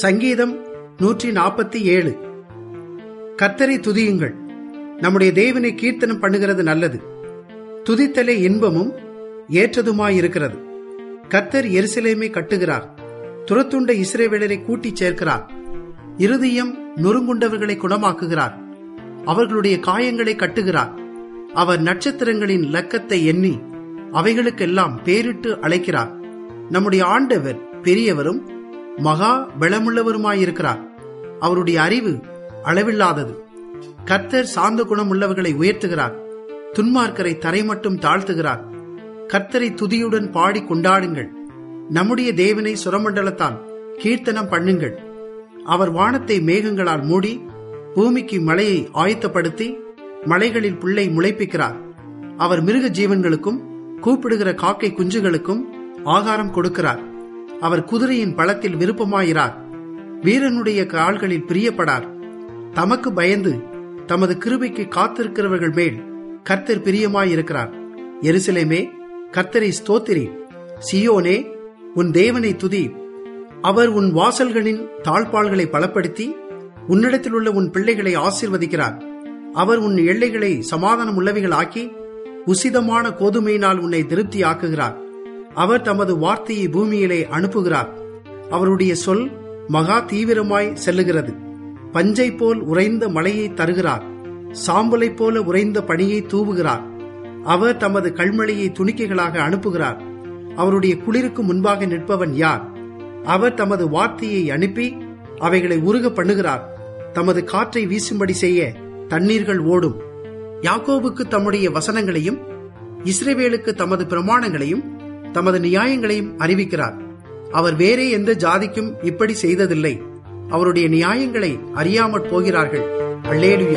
சங்கீதம் நூற்றி நாற்பத்தி ஏழு கர்த்தரை துதியுங்கள் நம்முடைய தேவனை கீர்த்தனம் பண்ணுகிறது நல்லது துதித்தலே இன்பமும் ஏற்றதுமாயிருக்கிறது கர்த்தர் எருசலேமை கட்டுகிறார் துரத்துண்ட இஸ்ரேவேலரை கூட்டிச் சேர்க்கிறார் இருதயம் நொறுங்குண்டவர்களை குணமாக்குகிறார் அவர்களுடைய காயங்களை கட்டுகிறார் அவர் நட்சத்திரங்களின் லக்கத்தை எண்ணி அவைகளுக்கெல்லாம் பேரிட்டு அழைக்கிறார் நம்முடைய ஆண்டவர் பெரியவரும் மகா பலமுள்ளவருமாயிருக்கிறார் அவருடைய அறிவு அளவில்லாதது கர்த்தர் சாந்த குணம் உள்ளவர்களை உயர்த்துகிறார் துன்மார்க்கரை தரை மட்டும் தாழ்த்துகிறார் கர்த்தரை துதியுடன் பாடி கொண்டாடுங்கள் நம்முடைய தேவனை சுரமண்டலத்தால் கீர்த்தனம் பண்ணுங்கள் அவர் வானத்தை மேகங்களால் மூடி பூமிக்கு மழையை ஆயத்தப்படுத்தி மலைகளில் புல்லை முளைப்பிக்கிறார் அவர் மிருக ஜீவன்களுக்கும் கூப்பிடுகிற காக்கை குஞ்சுகளுக்கும் ஆகாரம் கொடுக்கிறார் அவர் குதிரையின் பலத்தில் விருப்பமாயிரார் வீரனுடைய கால்களில் பிரியப்படார் தமக்கு பயந்து தமது கிருபைக்கு காத்திருக்கிறவர்கள் மேல் கர்த்தர் பிரியமாயிருக்கிறார் எருசலேமே கர்த்தரை ஸ்தோத்திரி சியோனே உன் தேவனை துதி அவர் உன் வாசல்களின் தாழ்பாள்களை பலப்படுத்தி உன்னிடத்தில் உள்ள உன் பிள்ளைகளை ஆசிர்வதிக்கிறார் அவர் உன் எல்லைகளை சமாதானம் உள்ளவைகள் ஆக்கி உசிதமான கோதுமையினால் உன்னை திருப்தி ஆக்குகிறார் அவர் தமது வார்த்தையை பூமியிலே அனுப்புகிறார் அவருடைய சொல் மகா தீவிரமாய் செல்லுகிறது பஞ்சை போல் உறைந்த மலையை தருகிறார் சாம்பலை போல உறைந்த பணியை தூவுகிறார் அவர் தமது கல்மழையை துணிக்கைகளாக அனுப்புகிறார் அவருடைய குளிருக்கு முன்பாக நிற்பவன் யார் அவர் தமது வார்த்தையை அனுப்பி அவைகளை உருக பண்ணுகிறார் தமது காற்றை வீசும்படி செய்ய தண்ணீர்கள் ஓடும் யாக்கோபுக்கு தம்முடைய வசனங்களையும் இஸ்ரேவேலுக்கு தமது பிரமாணங்களையும் தமது நியாயங்களையும் அறிவிக்கிறார் அவர் வேறே எந்த ஜாதிக்கும் இப்படி செய்ததில்லை அவருடைய நியாயங்களை அறியாமற் போகிறார்கள் அல்லேலுயா